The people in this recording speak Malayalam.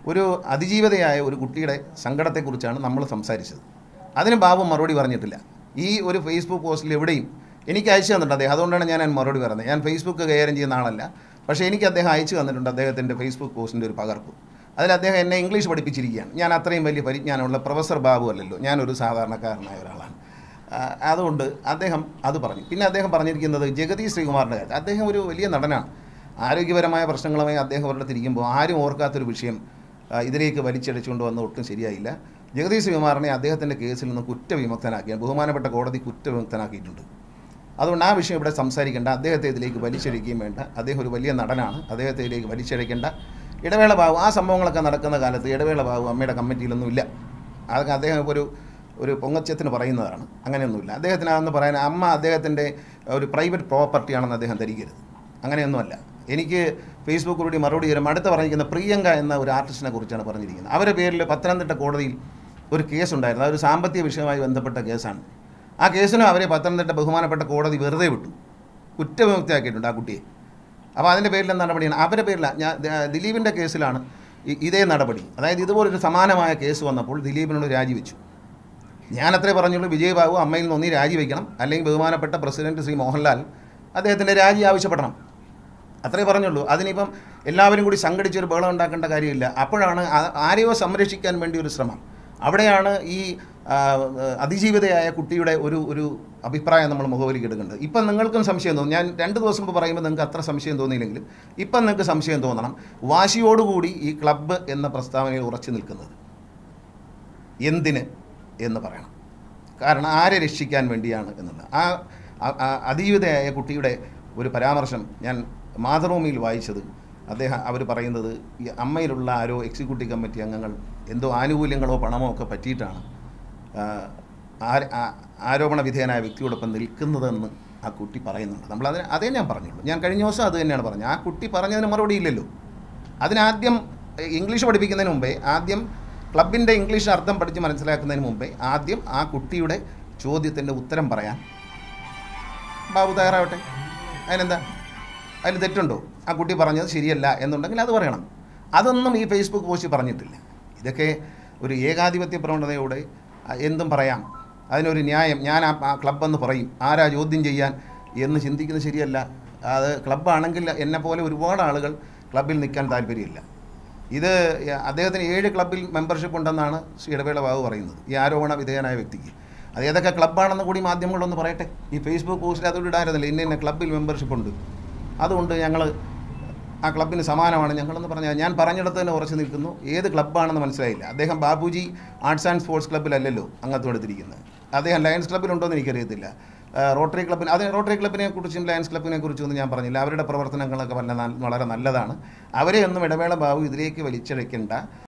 ഒരു അതിജീവിതയായ ഒരു കുട്ടിയുടെ സങ്കടത്തെക്കുറിച്ചാണ് നമ്മൾ സംസാരിച്ചത് അതിന് ബാബു മറുപടി പറഞ്ഞിട്ടില്ല ഈ ഒരു ഫേസ്ബുക്ക് പോസ്റ്റിൽ എവിടെയും എനിക്ക് അയച്ചു തന്നിട്ടുണ്ട് അദ്ദേഹം അതുകൊണ്ടാണ് ഞാൻ അതിന് മറുപടി പറയുന്നത് ഞാൻ ഫേസ്ബുക്ക് കൈകാര്യം ചെയ്യുന്ന ആളല്ല പക്ഷേ എനിക്ക് അദ്ദേഹം അയച്ചു തന്നിട്ടുണ്ട് അദ്ദേഹത്തിൻ്റെ ഫേസ്ബുക്ക് പോസ്റ്റിൻ്റെ ഒരു പകർപ്പ് അതിൽ അദ്ദേഹം എന്നെ ഇംഗ്ലീഷ് പഠിപ്പിച്ചിരിക്കുകയാണ് ഞാൻ അത്രയും വലിയ പരിജ്ഞാനമുള്ള പ്രൊഫസർ ബാബു അല്ലല്ലോ ഞാനൊരു സാധാരണക്കാരനായ ഒരാളാണ് ആ, അതുകൊണ്ട് അദ്ദേഹം അത് പറഞ്ഞു പിന്നെ അദ്ദേഹം പറഞ്ഞിരിക്കുന്നത് ജഗതി ശ്രീകുമാറിൻ്റെ കാര്യം അദ്ദേഹം ഒരു വലിയ നടനാണ് ആരോഗ്യപരമായ പ്രശ്നങ്ങളുമായി അദ്ദേഹം ഒരിടത്തിരിക്കുമ്പോൾ ആരും ഓർക്കാത്തൊരു വിഷയം ആ, ഇതിലേക്ക് വലിച്ചടിച്ചുകൊണ്ട് വന്ന് ഒട്ടും ശരിയായില്ല ജഗതി ശ്രീകുമാറിനെ അദ്ദേഹത്തിൻ്റെ കേസിൽ നിന്ന് കുറ്റവിമുക്തനാക്കിയാൽ ബഹുമാനപ്പെട്ട കോടതി കുറ്റവിമുക്തനാക്കിയിട്ടുണ്ട് അതുകൊണ്ട് ആ വിഷയം ഇവിടെ സംസാരിക്കേണ്ട അദ്ദേഹത്തെ ഇതിലേക്ക് വലിച്ചഴിക്കുകയും വേണ്ട അദ്ദേഹം ഒരു വലിയ നടനാണ് അദ്ദേഹത്തെ ഇതിലേക്ക് വലിച്ചഴിക്കേണ്ട ഇടവേള ബാബു ആ സംഭവങ്ങളൊക്കെ നടക്കുന്ന കാലത്ത് ഇടവേള ബാബു അമ്മയുടെ കമ്മിറ്റിയിലൊന്നും ഇല്ല അതൊക്കെ അദ്ദേഹം ഇപ്പോൾ ഒരു ഒരു പൊങ്ങച്ചത്തിന് പറയുന്നതാണ് അങ്ങനെയൊന്നുമില്ല അദ്ദേഹത്തിന് അതെന്ന് പറയാൻ അമ്മ അദ്ദേഹത്തിൻ്റെ ഒരു പ്രൈവറ്റ് പ്രോപ്പർട്ടിയാണെന്ന് അദ്ദേഹം ധരിക്കരുത് അങ്ങനെയൊന്നുമല്ല എനിക്ക് ഫേസ്ബുക്കിലൂടെ മറുപടി തരും അടുത്ത് പറഞ്ഞിരിക്കുന്ന പ്രിയങ്ക എന്ന ഒരു ആർട്ടിസ്റ്റിനെ കുറിച്ചാണ് പറഞ്ഞിരിക്കുന്നത് അവരുടെ പേരിൽ പത്തനംതിട്ട കോടതിയിൽ ഒരു കേസുണ്ടായിരുന്നു അതൊരു സാമ്പത്തിക വിഷയവുമായി ബന്ധപ്പെട്ട കേസാണ് ആ കേസിനും അവരെ പത്തനംതിട്ട ബഹുമാനപ്പെട്ട കോടതി വെറുതെ വിട്ടു കുറ്റവിമുക്തിയാക്കിയിട്ടുണ്ട് ആ കുട്ടിയെ അപ്പോൾ അതിൻ്റെ പേരിൽ എന്ത് നടപടിയാണ് അവരുടെ പേരിലാണ് ഞാൻ ദ- ദിലീപിൻ്റെ കേസിലാണ് ഇ- ഇതേ നടപടി അതായത് ഇതുപോലൊരു സമാനമായ കേസ് വന്നപ്പോൾ ദിലീപിനോട് രാജിവെച്ചു ഞാൻ അത്രേ പറഞ്ഞുള്ളൂ വിജയ് ബാബു അമ്മയിൽ നിന്ന് ഒന്നി രാജിവെക്കണം അല്ലെങ്കിൽ ബഹുമാനപ്പെട്ട പ്രസിഡന്റ് ശ്രീ മോഹൻലാൽ അദ്ദേഹത്തിൻ്റെ രാജി ആവശ്യപ്പെടണം അത്രേ പറഞ്ഞുള്ളൂ അതിനിപ്പം എല്ലാവരും കൂടി സംഘടിച്ചൊരു ബഹളം ഉണ്ടാക്കേണ്ട കാര്യമില്ല അപ്പോഴാണ് ആ- ആരെയോ സംരക്ഷിക്കാൻ വേണ്ടി ഒരു ശ്രമം അവിടെയാണ് ഈ ആ, അതിജീവിതയായ കുട്ടിയുടെ ഒരു ഒരു അഭിപ്രായം നമ്മൾ മുഖവിലേക്ക് എടുക്കേണ്ടത് ഇപ്പം നിങ്ങൾക്കും സംശയം തോന്നും ഞാൻ രണ്ട് ദിവസം മുമ്പ് പറയുമ്പോൾ നിങ്ങൾക്ക് അത്ര സംശയം തോന്നിയില്ലെങ്കിലും ഇപ്പം നിങ്ങൾക്ക് സംശയം തോന്നണം വാശിയോടുകൂടി ഈ ക്ലബ്ബ് എന്ന പ്രസ്താവനയിൽ ഉറച്ചു നിൽക്കുന്നത് എന്തിന് എന്ന് പറയണം കാരണം ആരെ രക്ഷിക്കാൻ വേണ്ടിയാണ് എന്നുള്ളത് ആ ആ- ആ അതിജീവിതയായ കുട്ടിയുടെ ഒരു പരാമർശം ഞാൻ മാതൃഭൂമിയിൽ വായിച്ചത് അദ്ദേഹം അവർ പറയുന്നത് ഈ അമ്മയിലുള്ള ആരോ എക്സിക്യൂട്ടീവ് കമ്മിറ്റി അംഗങ്ങൾ എന്തോ ആനുകൂല്യങ്ങളോ പണമോ ഒക്കെ പറ്റിയിട്ടാണ് ആ, ആ- ആ- ആരോപണ വിധേയനായ വ്യക്തിയോടൊപ്പം നിൽക്കുന്നതെന്ന് ആ കുട്ടി പറയുന്നുണ്ട് നമ്മൾ അതിന് അതേ ഞാൻ പറഞ്ഞുള്ളൂ ഞാൻ കഴിഞ്ഞ ദിവസം അത് തന്നെയാണ് പറഞ്ഞത് ആ കുട്ടി പറഞ്ഞതിന് മറുപടി ഇല്ലല്ലോ അതിനാദ്യം എ, ഇംഗ്ലീഷ് പഠിപ്പിക്കുന്നതിന് മുമ്പേ ആദ്യം ക്ലബിൻ്റെ ഇംഗ്ലീഷ് അർത്ഥം പഠിച്ച് മനസ്സിലാക്കുന്നതിന് മുമ്പേ ആദ്യം ആ കുട്ടിയുടെ ചോദ്യത്തിൻ്റെ ഉത്തരം പറയാൻ ബാബു തയ്യാറാവട്ടെ അതിനെന്താ അതിൽ തെറ്റുണ്ടോ ആ കുട്ടി പറഞ്ഞത് ശരിയല്ല എന്നുണ്ടെങ്കിൽ അത് പറയണം അതൊന്നും ഈ ഫേസ്ബുക്ക് പോസ്റ്റ് പറഞ്ഞിട്ടില്ല ഇതൊക്കെ ഒരു ഏകാധിപത്യ പ്രവണതയോടെ ആ, എന്തും പറയാം അതിനൊരു ന്യായം ഞാൻ ആ ആ ക്ലബ്ബെന്ന് പറയും ആരാ ചോദ്യം ചെയ്യാൻ എന്ന് ചിന്തിക്കുന്നത് ശരിയല്ല അത് ക്ലബ്ബാണെങ്കിൽ എന്നെ പോലെ ഒരുപാട് ആളുകൾ ക്ലബ്ബിൽ നിൽക്കാൻ താല്പര്യമില്ല ഇത് അദ്ദേഹത്തിന് ഏഴ് ക്ലബ്ബിൽ മെമ്പർഷിപ്പ് ഉണ്ടെന്നാണ് ശ്രീ ഇടവേള ബാബു പറയുന്നത് ഈ ആരോപണ വിധേയനായ വ്യക്തിക്ക് അത് ഏതൊക്കെ ക്ലബ്ബാണെന്ന് കൂടി മാധ്യമങ്ങളൊന്ന് പറയട്ടെ ഈ ഫേസ്ബുക്ക് പോസ്റ്റിൽ അതോട് ഇടായിരുന്നില്ല ഇന്ന ഇന്ന ക്ലബ്ബിൽ മെമ്പർഷിപ്പ് ഉണ്ട് അതുകൊണ്ട് ഞങ്ങൾ ആ ക്ലബ്ബിന് സമാനമാണ് ഞങ്ങളെന്ന് പറഞ്ഞാൽ ഞാൻ പറഞ്ഞിടത്ത് തന്നെ ഉറച്ചു നിൽക്കുന്നു ഏത് ക്ലബ്ബാണെന്ന് മനസ്സിലായില്ല അദ്ദേഹം ബാബുജി ആർട്സ് ആൻഡ് സ്പോർട്സ് ക്ലബ്ബിലല്ലല്ലോ അംഗത്വം എടുത്തിരിക്കുന്നത് അദ്ദേഹം ലയൺസ് ക്ലബ്ബിലുണ്ടോ എന്ന് എനിക്കറിയത്തില്ല ആ, റോട്ടറി ക്ലബ്ബിന് അത് റോട്ടറി ക്ലബ്ബിനെ കുറിച്ചും ലയൺസ് ക്ലബ്ബിനെ കുറിച്ചും ഒന്നും ഞാൻ പറഞ്ഞില്ല അവരുടെ പ്രവർത്തനങ്ങളൊക്കെ വല്ല നല്ല- വളരെ നല്ലതാണ് അവരെ ഒന്നും ഇടവേള ബാബു ഇതിലേക്ക് വലിച്ചഴക്കേണ്ട